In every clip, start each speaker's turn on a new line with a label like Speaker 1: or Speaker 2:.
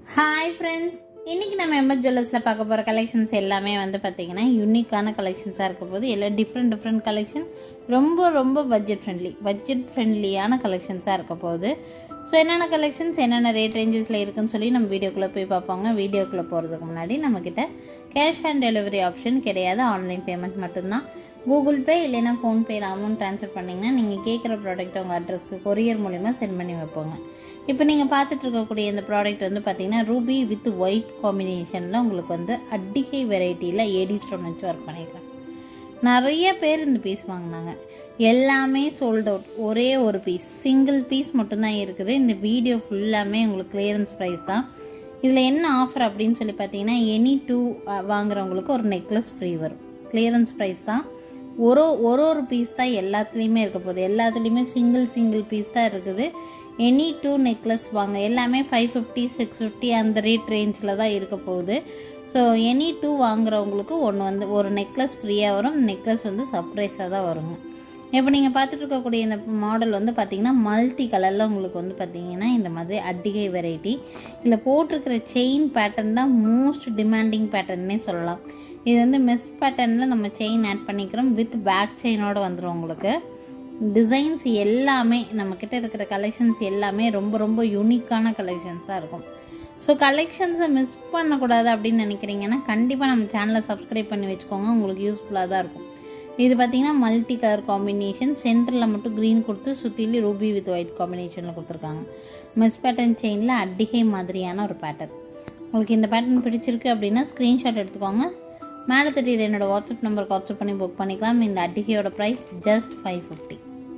Speaker 1: hi friends இன்றைக்கி நம்ம MS ஜுவல்லர்ஸில் பார்க்க போகிற கலெக்ஷன்ஸ் எல்லாமே வந்து பார்த்திங்கன்னா யூனிக்கான கலெக்ஷன்ஸாக இருக்க போது எல்லாம் டிஃப்ரெண்ட் டிஃப்ரெண்ட் கலெக்ஷன் ரொம்ப ரொம்ப பட்ஜெட் ஃப்ரெண்ட்லி பட்ஜெட் ஃப்ரெண்ட்லியான கலெக்ஷன்ஸாக இருக்க போகுது ஸோ என்னென்ன கலெக்ஷன்ஸ் என்னென்ன ரேட் ரேஞ்சஸில் இருக்குன்னு சொல்லி நம்ம வீடியோக்குள்ளே போய் பார்ப்போங்க வீடியோக்குள்ளே போகிறதுக்கு முன்னாடி நம்மக்கிட்ட கேஷ் ஆன் டெலிவரி ஆப்ஷன் கிடையாது ஆன்லைன் பேமெண்ட் மட்டும்தான் கூகுள் பே இல்லைன்னா ஃபோன்பேயில் அமௌண்ட் ட்ரான்ஸ்ஃபர் பண்ணிங்கன்னா நீங்கள் கேட்குற ப்ராடக்ட் உங்கள் அட்ரஸ்க்கு கொரியர் மூலிமா சென்ட் பண்ணி வைப்போங்க இப்போ நீங்கள் பார்த்துட்டு இருக்கக்கூடிய இந்த ப்ராடக்ட் வந்து பார்த்தீங்கன்னா ரூபி வித் ஒயிட் காம்பினேஷனில் உங்களுக்கு வந்து அட்டிகை வெரைட்டியில் ஏடி ஸ்டோன் வச்சு ஒர்க் பண்ணியிருக்காங்க நிறைய பேர் இந்த பீஸ் வாங்கினாங்க எல்லாமே சோல்ட் அவுட் ஒரே ஒரு பீஸ் சிங்கிள் பீஸ் மட்டும்தான் இருக்குது இந்த வீடியோ ஃபுல்லாமே உங்களுக்கு கிளியரன்ஸ் ப்ரைஸ் தான் இதில் என்ன ஆஃபர் அப்படின்னு சொல்லி பார்த்தீங்கன்னா எனி டூ வாங்குறவங்களுக்கு ஒரு நெக்லஸ் ஃப்ரீ வரும் கிளியரன்ஸ் ப்ரைஸ் தான் ஒரு ஒரு ஒரு பீஸ் தான் எல்லாத்துலேயுமே இருக்க போகுது எல்லாத்துலேயுமே சிங்கிள் சிங்கிள் பீஸ் தான் இருக்குது எனி டூ நெக்லஸ் வாங்க எல்லாமே ஃபைவ் ஃபிஃப்டி சிக்ஸ் ஃபிஃப்டி அந்த ரேட் ரேஞ்சில் தான் இருக்க போகுது ஸோ எனி டூ வாங்குறவங்களுக்கு ஒன்று வந்து ஒரு நெக்லஸ் ஃப்ரீயாக வரும் நெக்லஸ் வந்து சர்ப்ரைஸாக தான் வருங்க இப்போ நீங்கள் பார்த்துட்டு இருக்கக்கூடிய இந்த மாடல் வந்து பார்த்தீங்கன்னா மல்டி கலரில் உங்களுக்கு வந்து பார்த்தீங்கன்னா இந்த மாதிரி அட்டிகை வெரைட்டி இதில் போட்டிருக்கிற செயின் பேட்டர்ன் தான் மோஸ்ட் டிமாண்டிங் பேட்டர்ன்னே சொல்லலாம் இது வந்து மெஸ் பேட்டர்னில் நம்ம செயின் ஆட் பண்ணிக்கிறோம் வித் பேக் செயினோட வந்துடும் உங்களுக்கு டிசைன்ஸ் எல்லாமே நம்மக்கிட்ட இருக்கிற கலெக்ஷன்ஸ் எல்லாமே ரொம்ப ரொம்ப யூனிக்கான கலெக்ஷன்ஸாக இருக்கும் ஸோ கலெக்ஷன்ஸை மிஸ் பண்ணக்கூடாது அப்படின்னு நினைக்கிறீங்கன்னா கண்டிப்பாக நம்ம சேனலை சப்ஸ்கிரைப் பண்ணி வச்சுக்கோங்க உங்களுக்கு யூஸ்ஃபுல்லாக தான் இருக்கும் இது பார்த்தீங்கன்னா மல்டி கலர் காம்பினேஷன் சென்டரில் மட்டும் க்ரீன் கொடுத்து சுற்றிலும் ரூபி வித் ஒயிட் காம்பினேஷனில் கொடுத்துருக்காங்க மிஸ் பேட்டர்ன் செயினில் அட்டிகை மாதிரியான ஒரு பேட்டர்ன் உங்களுக்கு இந்த பேட்டர்ன் பிடிச்சிருக்கு அப்படின்னா ஸ்க்ரீன்ஷாட் எடுத்துக்கோங்க மேலே தெரியுது என்னோட வாட்ஸ்அப் நம்பருக்கு வாட்ஸ்அப் பண்ணி புக் பண்ணிக்கலாம் இந்த அட்டிகையோட ப்ரைஸ் ஜஸ்ட் ஃபைவ் ஃபிஃப்டி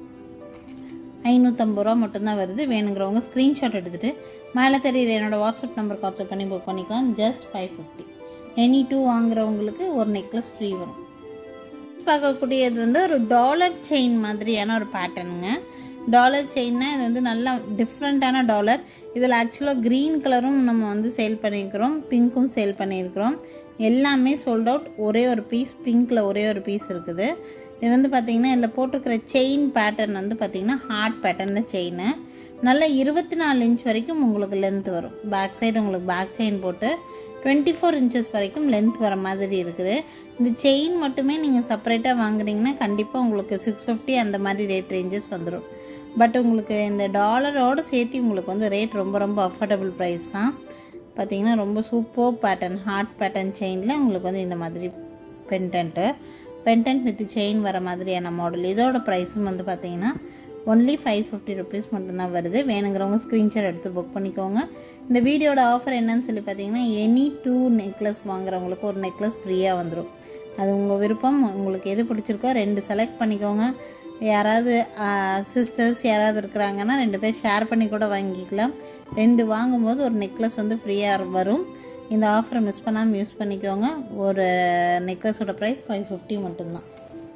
Speaker 1: ஐநூற்றம்பது ரூபா மட்டும்தான் வருது வேணுங்கிறவங்க ஸ்க்ரீன்ஷாட் எடுத்துகிட்டு மேலே தெரியுது என்னோட வாட்ஸ்அப் நம்பருக்கு வாட்ஸ்அப் பண்ணி புக் பண்ணிக்கலாம் just five fifty any two வாங்குறவங்களுக்கு ஒரு நெக்லஸ் ஃப்ரீ வரும் பார்க்கக்கூடியது வந்து ஒரு டாலர் செயின் மாதிரியான ஒரு பேட்டர்னுங்க டாலர் செயின்னா இது வந்து நல்லா டிஃப்ரெண்ட்டான டாலர் இதில் ஆக்சுவலாக க்ரீன் கலரும் நம்ம வந்து சேல் பண்ணியிருக்கிறோம் பிங்க்கும் சேல் பண்ணியிருக்கிறோம் எல்லாமே சோல்ட் அவுட் ஒரே ஒரு பீஸ் பிங்க்கில் ஒரே ஒரு பீஸ் இருக்குது இது வந்து பார்த்திங்கன்னா இதில் போட்டிருக்கிற செயின் பேட்டர்ன் வந்து பார்த்திங்கன்னா ஹார்ட் பேட்டர்னில் செயின் நல்ல இருபத்தி நாலு இன்ச் வரைக்கும் உங்களுக்கு லென்த் வரும் பேக் சைடு உங்களுக்கு பேக் செயின் போட்டு டுவெண்ட்டி ஃபோர் இன்ச்சஸ் வரைக்கும் லென்த் வர மாதிரி இருக்குது இந்த செயின் மட்டுமே நீங்கள் செப்பரேட்டாக வாங்குறீங்கன்னா கண்டிப்பாக உங்களுக்கு சிக்ஸ் ஃபிஃப்டி அந்த மாதிரி ரேட் ரேஞ்சஸ் வந்துடும் பட் உங்களுக்கு இந்த டாலரோடு சேர்த்து உங்களுக்கு வந்து ரேட் ரொம்ப ரொம்ப அஃபோர்டபுள் ப்ரைஸ் தான் பார்த்தீங்கன்னா ரொம்ப சூப்பர் பேட்டர்ன் ஹார்ட் பேட்டர்ன் செயினில் உங்களுக்கு வந்து இந்த மாதிரி பென்டென்ட்டு பென்டென்ட் வித் செயின் வர மாதிரியான மாடல் இதோட ப்ரைஸும் வந்து பார்த்தீங்கன்னா ஒன்லி ஃபைவ் ஃபிஃப்டி ருபீஸ் மட்டும்தான் வருது வேணுங்கிறவங்க ஸ்க்ரீன்ஷாட் எடுத்து புக் பண்ணிக்கோங்க இந்த வீடியோட ஆஃபர் என்னன்னு சொல்லி பார்த்தீங்கன்னா எனி டூ நெக்லஸ் வாங்குறவங்களுக்கு ஒரு நெக்லஸ் ஃப்ரீயாக வந்துடும் அது உங்கள் விருப்பம் உங்களுக்கு எது பிடிச்சிருக்கோ ரெண்டு செலக்ட் பண்ணிக்கோங்க யாராவது சிஸ்டர்ஸ் யாராவது இருக்கிறாங்கன்னா ரெண்டு பேர் ஷேர் பண்ணி கூட வாங்கிக்கலாம் ரெண்டு வாங்கும்போது ஒரு நெக்லஸ் வந்து ஃப்ரீயாக வரும் இந்த ஆஃபரை மிஸ் பண்ணாமல் யூஸ் பண்ணிக்கோங்க ஒரு நெக்லஸோட ப்ரைஸ் ஃபைவ் ஃபிஃப்டி மட்டும்தான்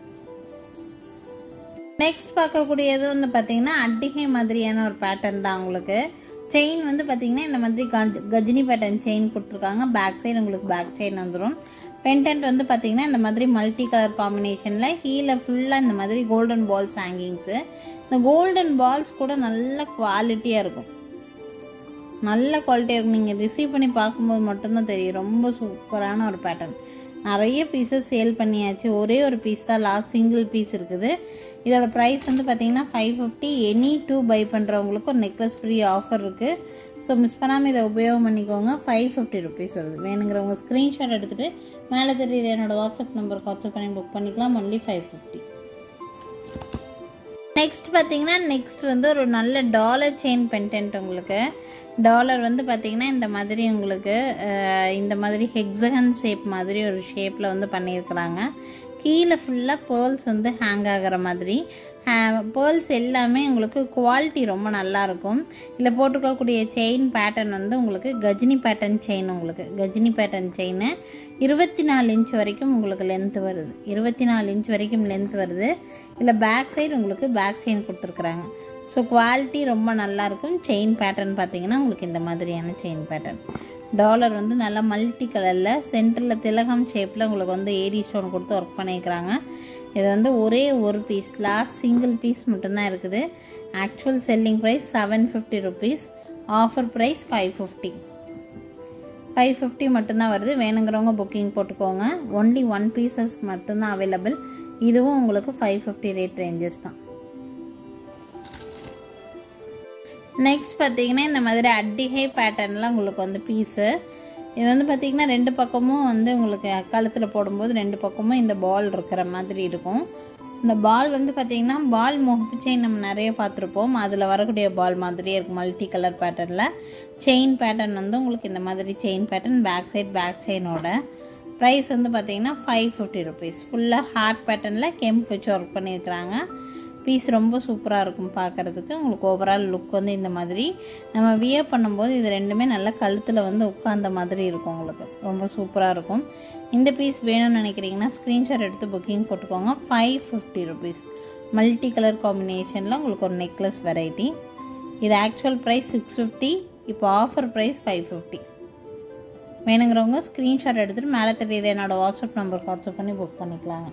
Speaker 1: நெக்ஸ்ட் பார்க்கக்கூடியது வந்து பார்த்தீங்கன்னா அட்டிகை மாதிரியான ஒரு பேட்டர்ன் தான் உங்களுக்கு செயின் வந்து பார்த்தீங்கன்னா இந்த மாதிரி கஜினி பேட்டர்ன் செயின் கொடுத்துருக்காங்க பேக் சைடு உங்களுக்கு பேக் செயின் வந்துடும் பென்டென்ட் வந்து பார்த்தீங்கன்னா இந்த மாதிரி மல்டி கலர் காம்பினேஷனில் கீழே ஃபுல்லாக இந்த மாதிரி கோல்டன் பால்ஸ் ஹேங்கிங்ஸு இந்த கோல்டன் பால்ஸ் கூட நல்ல குவாலிட்டியாக இருக்கும் நல்ல குவாலிட்டியாக இருக்கும் நீங்கள் ரிசீவ் பண்ணி பார்க்கும்போது மட்டும்தான் தெரியும் ரொம்ப சூப்பரான ஒரு பேட்டர்ன் நிறைய பீஸஸ் சேல் பண்ணியாச்சு ஒரே ஒரு பீஸ் தான் லாஸ்ட் சிங்கிள் பீஸ் இருக்குது இதோட ப்ரைஸ் வந்து பார்த்தீங்கன்னா five fifty any two buy பண்ணுறவங்களுக்கு ஒரு நெக்லஸ் ஃப்ரீ ஆஃபர் இருக்குது ஸோ மிஸ் பண்ணாமல் இதை உபயோகம் பண்ணிக்கோங்க ஃபைவ் ஃபிஃப்டி ருபீஸ் வருது வேணுங்கிறவங்க ஸ்க்ரீன்ஷாட் எடுத்துகிட்டு மேலே தெரியுது என்னோட வாட்ஸ்அப் நம்பருக்கு வாட்ஸ்அப் பண்ணி புக் பண்ணிக்கலாம் ஒன்லி ஃபைவ் ஃபிஃப்டி நெக்ஸ்ட் பார்த்தீங்கன்னா நெக்ஸ்ட் வந்து ஒரு நல்ல டாலர் செயின் பென்டென்ட் உங்களுக்கு டாலர் வந்து பார்த்திங்கன்னா இந்த மாதிரி உங்களுக்கு இந்த மாதிரி ஹெக்ஸகன் ஷேப் மாதிரி ஒரு ஷேப்பில் வந்து பண்ணியிருக்கிறாங்க கீழே ஃபுல்லாக பேர்ல்ஸ் வந்து ஹேங் ஆகிற மாதிரி பேர்ல்ஸ் எல்லாமே உங்களுக்கு குவாலிட்டி ரொம்ப நல்லாயிருக்கும் இதில் போட்டுக்கக்கூடிய செயின் பேட்டர்ன் வந்து உங்களுக்கு கஜினி பேட்டர்ன் செயின் உங்களுக்கு கஜினி பேட்டர்ன் செயின் இருபத்தி நாலு இன்ச் வரைக்கும் உங்களுக்கு லென்த் வருது இருபத்தி நாலு இன்ச் வரைக்கும் லென்த் வருது இதில் பேக் சைடு உங்களுக்கு பேக் செயின் கொடுத்துருக்குறாங்க ஸோ குவாலிட்டி ரொம்ப நல்லாயிருக்கும் செயின் பேட்டர்ன் பார்த்தீங்கன்னா உங்களுக்கு இந்த மாதிரியான செயின் பேட்டர்ன் டாலர் வந்து நல்லா மல்டி கலரில் சென்டரில் திலகம் ஷேப்பில் உங்களுக்கு வந்து ஏடி ஸ்டோன் கொடுத்து ஒர்க் பண்ணியிருக்கிறாங்க இது வந்து ஒரே ஒரு பீஸ் லாஸ்ட் சிங்கிள் பீஸ் மட்டும்தான் இருக்குது actual selling price seven fifty rupees offer price five fifty five fifty மட்டும்தான் வருது வேணுங்கிறவங்க புக்கிங் போட்டுக்கோங்க ஒன்லி ஒன் பீசஸ் மட்டும்தான் அவைலபிள் இதுவும் உங்களுக்கு ஃபைவ் ஃபிஃப்டி ரேட் ரேஞ்சஸ் தான் நெக்ஸ்ட் பார்த்தீங்கன்னா இந்த மாதிரி அட்டிகை பேட்டர்னில் உங்களுக்கு வந்து பீஸு இது வந்து பார்த்தீங்கன்னா ரெண்டு பக்கமும் வந்து உங்களுக்கு கழுத்தில் போடும்போது ரெண்டு பக்கமும் இந்த பால் இருக்கிற மாதிரி இருக்கும் இந்த பால் வந்து பார்த்தீங்கன்னா பால் முகப்பு செயின் நம்ம நிறைய பார்த்துருப்போம் அதில் வரக்கூடிய பால் மாதிரியே இருக்கும் மல்டி கலர் பேட்டர்னில் செயின் பேட்டர்ன் வந்து உங்களுக்கு இந்த மாதிரி chain pattern back side back செயினோட ப்ரைஸ் வந்து பார்த்தீங்கன்னா ஃபைவ் ஃபிஃப்டி ருபீஸ் ஃபுல்லாக ஹார்ட் பேட்டர்னில் கெம்ப் வச்சு ஒர்க் பண்ணியிருக்கிறாங்க பீஸ் ரொம்ப சூப்பராக இருக்கும் பார்க்குறதுக்கு உங்களுக்கு ஓவரால் லுக் வந்து இந்த மாதிரி நம்ம வியர் பண்ணும்போது இது ரெண்டுமே நல்லா கழுத்தில் வந்து உட்காந்த மாதிரி இருக்கும் உங்களுக்கு ரொம்ப சூப்பராக இருக்கும் இந்த பீஸ் வேணும்னு நினைக்கிறீங்கன்னா ஸ்க்ரீன்ஷாட் எடுத்து புக்கிங் போட்டுக்கோங்க five fifty rupees multi colour காம்பினேஷனில் உங்களுக்கு ஒரு நெக்லஸ் வெரைட்டி இது ஆக்சுவல் ப்ரைஸ் சிக்ஸ் ஃபிஃப்டி இப்போ ஆஃபர் ப்ரைஸ் ஃபைவ் ஃபிஃப்டி வேணுங்கிறவங்க ஸ்க்ரீன்ஷாட் எடுத்துகிட்டு மேலே தெரியுற என்னோட வாட்ஸ்அப் நம்பருக்கு வாட்ஸ்அப் பண்ணி புக் பண்ணிக்கலாங்க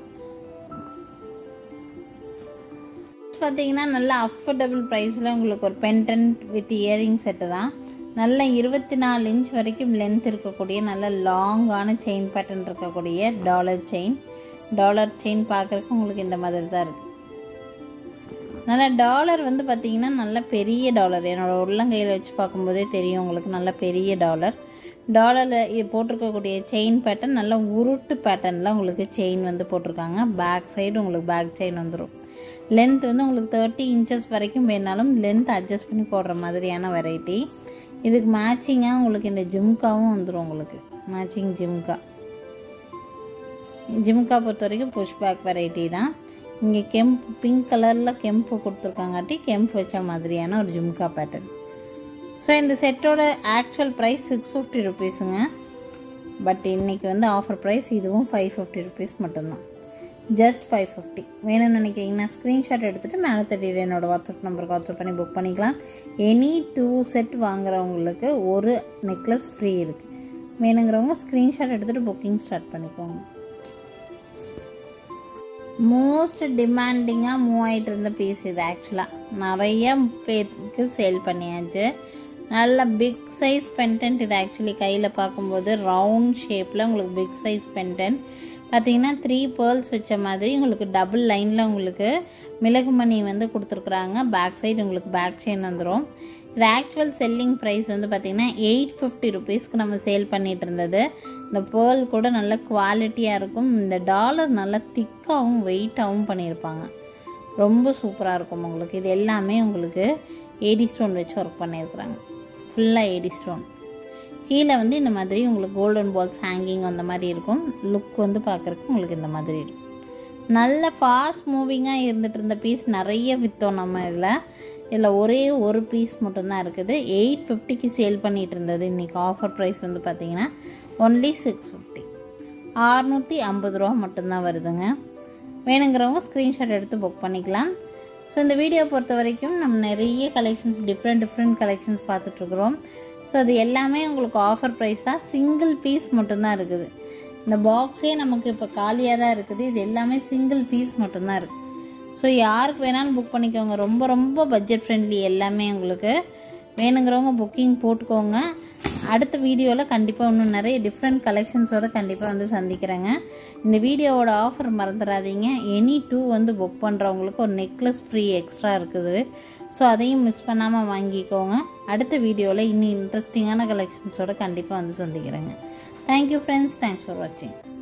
Speaker 1: பார்த்தீங்கன்னா நல்ல அஃபோர்டபுள் ப்ரைஸில் உங்களுக்கு ஒரு பென்டன்ட் வித் இயரிங் செட்டு தான் நல்ல இருபத்தி நாலு இன்ச் வரைக்கும் லென்த் இருக்கக்கூடிய நல்ல லாங்கான செயின் பேட்டர்ன் இருக்கக்கூடிய டாலர் செயின் டாலர் செயின் பார்க்குறதுக்கு உங்களுக்கு இந்த மாதிரி தான் இருக்குது நல்ல டாலர் வந்து பார்த்தீங்கன்னா நல்ல பெரிய டாலர் என்னோட உள்ளங்கையில் வச்சு பார்க்கும்போதே தெரியும் உங்களுக்கு நல்ல பெரிய டாலர் டாலரில் இது போட்டிருக்கக்கூடிய செயின் பேட்டர்ன் நல்ல உருட்டு பேட்டர்னில் உங்களுக்கு செயின் வந்து போட்டிருக்காங்க பேக் சைடு உங்களுக்கு பேக் செயின் வந்துடும் லென்த் வந்து உங்களுக்கு தேர்ட்டி இன்ச்சஸ் வரைக்கும் வேணாலும் லென்த் அட்ஜஸ்ட் பண்ணி போடுற மாதிரியான வெரைட்டி இதுக்கு மேட்சிங்காக உங்களுக்கு இந்த ஜிம்காவும் வந்துடும் உங்களுக்கு மேட்சிங் ஜிம்கா ஜிம்கா பொறுத்த வரைக்கும் புஷ் பேக் வெரைட்டி தான் இங்கே கெம்ப் பிங்க் கலரில் கெம்பு கொடுத்துருக்காங்காட்டி கெம்ப் வச்ச மாதிரியான ஒரு ஜிம்கா பேட்டர்ன் ஸோ இந்த செட்டோட ஆக்சுவல் ப்ரைஸ் சிக்ஸ் ஃபிஃப்டி ருபீஸுங்க பட் இன்றைக்கி வந்து ஆஃபர் ப்ரைஸ் இதுவும் ஃபைவ் ஃபிஃப்டி ருபீஸ் மட்டும்தான் ஜஸ்ட் ஃபைவ் ஃபிஃப்டி வேணும்னு நினைக்கிறீங்கன்னா ஸ்க்ரீன்ஷாட் எடுத்துகிட்டு மேலே தெரியுற என்னோடய வாட்ஸ்அப் நம்பருக்கு வாட்ஸ்அப் பண்ணி புக் பண்ணிக்கலாம் எனி டூ செட் வாங்குறவங்களுக்கு ஒரு நெக்லஸ் ஃப்ரீ இருக்குது வேணுங்கிறவங்க ஸ்க்ரீன்ஷாட் எடுத்துகிட்டு புக்கிங் ஸ்டார்ட் பண்ணிக்கோங்க மோஸ்ட் டிமாண்டிங்காக மூவ் ஆகிட்டு இருந்த பீஸ் இது ஆக்சுவலாக நிறைய பேருக்கு சேல் பண்ணியாச்சு நல்ல பிக் சைஸ் பென்டென்ட் இது ஆக்சுவலி கையில் பார்க்கும்போது ரவுண்ட் ஷேப்பில் உங்களுக்கு பிக் சைஸ் பென்டென்ட் பார்த்தீங்கன்னா த்ரீ பேர்ல்ஸ் வச்ச மாதிரி உங்களுக்கு டபுள் லைனில் உங்களுக்கு மிளகு மணி வந்து கொடுத்துருக்குறாங்க பேக் சைடு உங்களுக்கு பேக் செயின் வந்துடும் இது ஆக்சுவல் செல்லிங் ப்ரைஸ் வந்து பார்த்திங்கன்னா எயிட் ஃபிஃப்டி ருபீஸ்க்கு நம்ம சேல் பண்ணிகிட்டு இருந்தது இந்த பேர்ல் கூட நல்ல குவாலிட்டியாக இருக்கும் இந்த டாலர் நல்லா திக்காகவும் வெயிட்டாகவும் பண்ணியிருப்பாங்க ரொம்ப சூப்பராக இருக்கும் உங்களுக்கு இது எல்லாமே உங்களுக்கு ஏடி ஸ்டோன் வச்சு ஒர்க் பண்ணியிருக்கிறாங்க ஃபுல்லாக ஏடி ஸ்டோன் கீழே வந்து இந்த மாதிரி உங்களுக்கு கோல்டன் பால்ஸ் ஹேங்கிங் அந்த மாதிரி இருக்கும் லுக் வந்து பார்க்குறக்கு உங்களுக்கு இந்த மாதிரி இருக்கும் நல்ல ஃபாஸ்ட் மூவிங்காக இருந்துட்டு இருந்த பீஸ் நிறைய விற்றோம் நம்ம இதில் இதில் ஒரே ஒரு பீஸ் மட்டும்தான் இருக்குது எயிட் ஃபிஃப்டிக்கு சேல் பண்ணிகிட்டு இருந்தது இன்றைக்கி ஆஃபர் ப்ரைஸ் வந்து பார்த்திங்கன்னா ஒன்லி சிக்ஸ் ஃபிஃப்டி அறுநூற்றி ஐம்பது ரூபா மட்டும்தான் வருதுங்க வேணுங்கிறவங்க ஸ்க்ரீன்ஷாட் எடுத்து புக் பண்ணிக்கலாம் ஸோ இந்த வீடியோ பொறுத்த வரைக்கும் நம்ம நிறைய கலெக்ஷன்ஸ் டிஃப்ரெண்ட் டிஃப்ரெண்ட் கலெக்ஷன்ஸ் பார்த்துட்ருக்குறோம் ஸோ அது எல்லாமே உங்களுக்கு ஆஃபர் ப்ரைஸ் தான் சிங்கிள் பீஸ் மட்டும்தான் இருக்குது இந்த பாக்ஸே நமக்கு இப்போ காலியாக தான் இருக்குது இது எல்லாமே சிங்கிள் பீஸ் மட்டும்தான் இருக்குது ஸோ யாருக்கு வேணாலும் புக் பண்ணிக்கோங்க ரொம்ப ரொம்ப பட்ஜெட் ஃப்ரெண்ட்லி எல்லாமே உங்களுக்கு வேணுங்கிறவங்க புக்கிங் போட்டுக்கோங்க அடுத்த வீடியோவில் கண்டிப்பாக இன்னும் நிறைய டிஃப்ரெண்ட் கலெக்ஷன்ஸோட கண்டிப்பாக வந்து சந்திக்கிறேங்க இந்த வீடியோவோட ஆஃபர் மறந்துடாதீங்க எனி டூ வந்து புக் பண்ணுறவங்களுக்கு ஒரு நெக்லஸ் ஃப்ரீ எக்ஸ்ட்ரா இருக்குது ஸோ அதையும் மிஸ் பண்ணாமல் வாங்கிக்கோங்க அடுத்த வீடியோவில் இன்னும் இன்ட்ரெஸ்டிங்கான கலெக்ஷன்ஸோட கண்டிப்பாக வந்து சந்திக்கிறேங்க தேங்க்யூ ஃப்ரெண்ட்ஸ் தேங்க்ஸ் ஃபார் வாட்சிங்